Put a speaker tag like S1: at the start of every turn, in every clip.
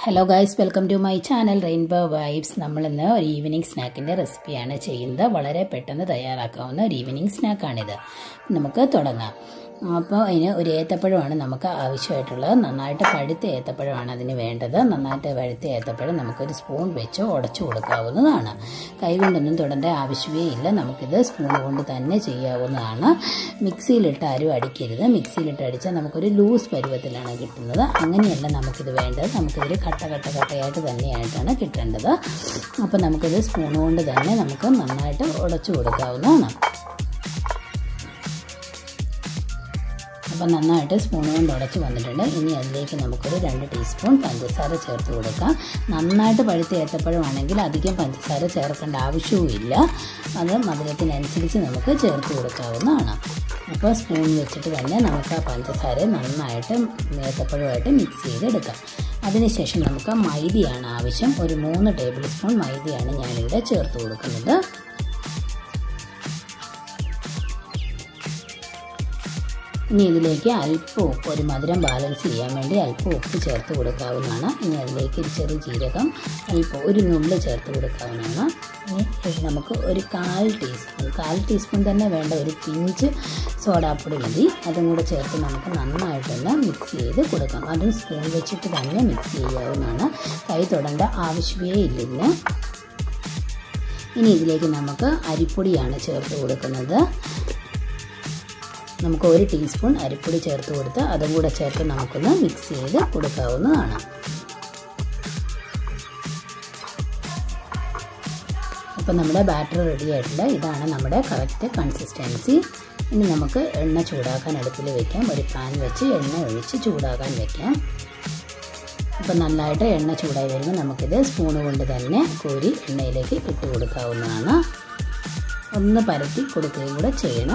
S1: hello guys welcome to my channel rainbow vibes നമ്മളിന്ന് ഒരു evening സ്നാക്കിൻ്റെ റെസിപ്പിയാണ് ചെയ്യുന്നത് വളരെ പെട്ടെന്ന് തയ്യാറാക്കാവുന്ന ഒരു ഈവനിങ് സ്നാക്കാണിത് നമുക്ക് തുടങ്ങാം അപ്പോൾ അതിന് ഒരു ഏത്തപ്പഴമാണ് നമുക്ക് ആവശ്യമായിട്ടുള്ളത് നന്നായിട്ട് പഴുത്ത ഏത്തപ്പഴമാണ് അതിന് വേണ്ടത് നന്നായിട്ട് പഴുത്ത ഏത്തപ്പഴം നമുക്കൊരു സ്പൂൺ വെച്ച് ഉടച്ചു കൊടുക്കാവുന്നതാണ് കൈകൊണ്ടൊന്നും തൊടേണ്ട ആവശ്യമേ ഇല്ല നമുക്കിത് സ്പൂൺ കൊണ്ട് തന്നെ ചെയ്യാവുന്നതാണ് മിക്സിയിലിട്ട് ആരും അടിക്കരുത് മിക്സിയിലിട്ട് അടിച്ചാൽ നമുക്കൊരു ലൂസ് പരുവത്തിലാണ് കിട്ടുന്നത് അങ്ങനെയല്ല നമുക്കിത് വേണ്ടത് നമുക്കിതൊരു കട്ട കട്ട കട്ടയായിട്ട് തന്നെയായിട്ടാണ് കിട്ടേണ്ടത് അപ്പോൾ നമുക്കിത് സ്പൂൺ കൊണ്ട് തന്നെ നമുക്ക് നന്നായിട്ട് ഉടച്ചു കൊടുക്കാവുന്നതാണ് അപ്പം നന്നായിട്ട് സ്പൂൺ കൊണ്ട് ഉടച്ച് വന്നിട്ടുണ്ട് ഇനി അതിലേക്ക് നമുക്കൊരു രണ്ട് ടീസ്പൂൺ പഞ്ചസാര ചേർത്ത് കൊടുക്കാം നന്നായിട്ട് പഴുത്ത ഏത്തപ്പഴമാണെങ്കിൽ അധികം പഞ്ചസാര ചേർക്കേണ്ട ആവശ്യവുമില്ല അത് മധുരത്തിനനുസരിച്ച് നമുക്ക് ചേർത്ത് കൊടുക്കാവുന്നതാണ് അപ്പോൾ സ്പൂൺ വെച്ചിട്ട് തന്നെ നമുക്ക് ആ പഞ്ചസാര നന്നായിട്ട് ഏത്തപ്പഴമായിട്ട് മിക്സ് ചെയ്തെടുക്കാം അതിനുശേഷം നമുക്ക് മൈദയാണ് ആവശ്യം ഒരു മൂന്ന് ടേബിൾ സ്പൂൺ മൈദയാണ് ഞാനിവിടെ ചേർത്ത് കൊടുക്കുന്നത് ഇനി ഇതിലേക്ക് അല്പം ഉപ്പ് ഒരു മധുരം ബാലൻസ് ചെയ്യാൻ വേണ്ടി അല്പം ഉപ്പ് ചേർത്ത് കൊടുക്കാവുന്നതാണ് ഇനി അതിലേക്ക് ഒരു ചെറിയ ജീരകം അല്പം ഒരു നുള്ള് ചേർത്ത് കൊടുക്കാവുന്നതാണ് ഇനി നമുക്ക് ഒരു കാൽ ടീസ്പൂൺ കാൽ ടീസ്പൂൺ തന്നെ വേണ്ട ഒരു പിഞ്ച് സോഡാപ്പൊടി മതി അതും കൂടെ ചേർത്ത് നമുക്ക് നന്നായിട്ടൊന്ന് മിക്സ് ചെയ്ത് കൊടുക്കാം അതും സ്പൂൺ വെച്ചിട്ട് തന്നെ മിക്സ് ചെയ്യാവുന്നതാണ് കൈ തൊടേണ്ട ആവശ്യമേ ഇല്ല ഇനി ഇതിലേക്ക് നമുക്ക് അരിപ്പൊടിയാണ് ചേർത്ത് കൊടുക്കുന്നത് നമുക്ക് ഒരു ടീസ്പൂൺ അരിപ്പൊടി ചേർത്ത് കൊടുത്ത് അതും കൂടെ ചേർത്ത് നമുക്കൊന്ന് മിക്സ് ചെയ്ത് കൊടുക്കാവുന്നതാണ് അപ്പോൾ നമ്മുടെ ബാറ്റർ റെഡി ആയിട്ടുണ്ട് ഇതാണ് നമ്മുടെ കറക്റ്റ് കൺസിസ്റ്റൻസി ഇനി നമുക്ക് എണ്ണ ചൂടാക്കാൻ അടുപ്പിൽ വെക്കാം ഒരു പാൻ വെച്ച് എണ്ണ ഒഴിച്ച് ചൂടാക്കാൻ വെക്കാം അപ്പോൾ നന്നായിട്ട് എണ്ണ ചൂടായി വരുമ്പോൾ നമുക്കിത് സ്പൂണ് കൊണ്ട് തന്നെ കോരി എണ്ണയിലേക്ക് ഇട്ട് കൊടുക്കാവുന്നതാണ് ഒന്ന് പരത്തി കൊടുക്കുകയും കൂടെ ചെയ്യണം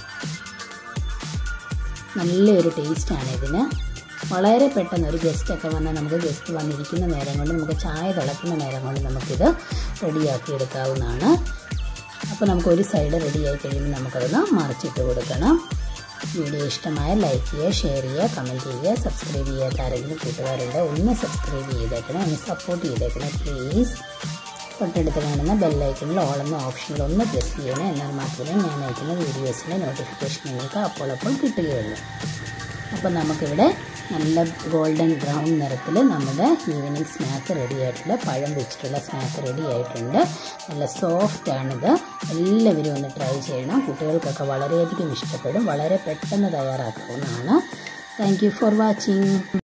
S1: നല്ലൊരു ടേസ്റ്റാണ് ഇതിന് വളരെ പെട്ടെന്ന് ഒരു ഗസ്റ്റൊക്കെ വന്നാൽ നമുക്ക് ഗസ്റ്റ് വന്നിരിക്കുന്ന നേരം കൊണ്ട് നമുക്ക് ചായ തിളക്കുന്ന നേരം കൊണ്ട് നമുക്കിത് റെഡിയാക്കി എടുക്കാവുന്നതാണ് അപ്പോൾ നമുക്ക് ഒരു സൈഡ് റെഡിയായി കഴിയുമ്പോൾ നമുക്കതൊന്ന് മറിച്ചിട്ട് കൊടുക്കണം വീഡിയോ ഇഷ്ടമായ ലൈക്ക് ചെയ്യുക ഷെയർ ചെയ്യുക കമൻറ്റ് ചെയ്യുക സബ്സ്ക്രൈബ് ചെയ്യാത്ത ആരെങ്കിലും കൂട്ടുകാരുണ്ട് ഒന്ന് സബ്സ്ക്രൈബ് ചെയ്തേക്കണം ഒന്ന് സപ്പോർട്ട് ചെയ്തേക്കണം പ്ലീസ് തൊട്ടടുത്ത് കാണുന്ന ബെല്ലൈക്കണിൽ ഓളെന്ന ഓപ്ഷനിൽ ഒന്ന് പ്രസ് ചെയ്യണം എന്നാൽ മാത്രമേ ഞാൻ അയക്കുന്ന വീഡിയോസിൻ്റെ നോട്ടിഫിക്കേഷൻ നിങ്ങൾക്ക് അപ്പോൾ അപ്പോൾ കിട്ടുകയുള്ളൂ അപ്പോൾ നമുക്കിവിടെ നല്ല ഗോൾഡൻ ബ്രൗൺ നിറത്തിൽ നമ്മുടെ ഈവനിങ് സ്നാക്ക് റെഡി ആയിട്ടുള്ള പഴം വെച്ചിട്ടുള്ള സ്നാക്ക് റെഡി ആയിട്ടുണ്ട് നല്ല സോഫ്റ്റ് ആണിത് എല്ലാവരും ഒന്ന് ട്രൈ ചെയ്യണം കുട്ടികൾക്കൊക്കെ വളരെയധികം ഇഷ്ടപ്പെടും വളരെ പെട്ടെന്ന് തയ്യാറാക്കാവുന്നതാണ് താങ്ക് ഫോർ വാച്ചിങ്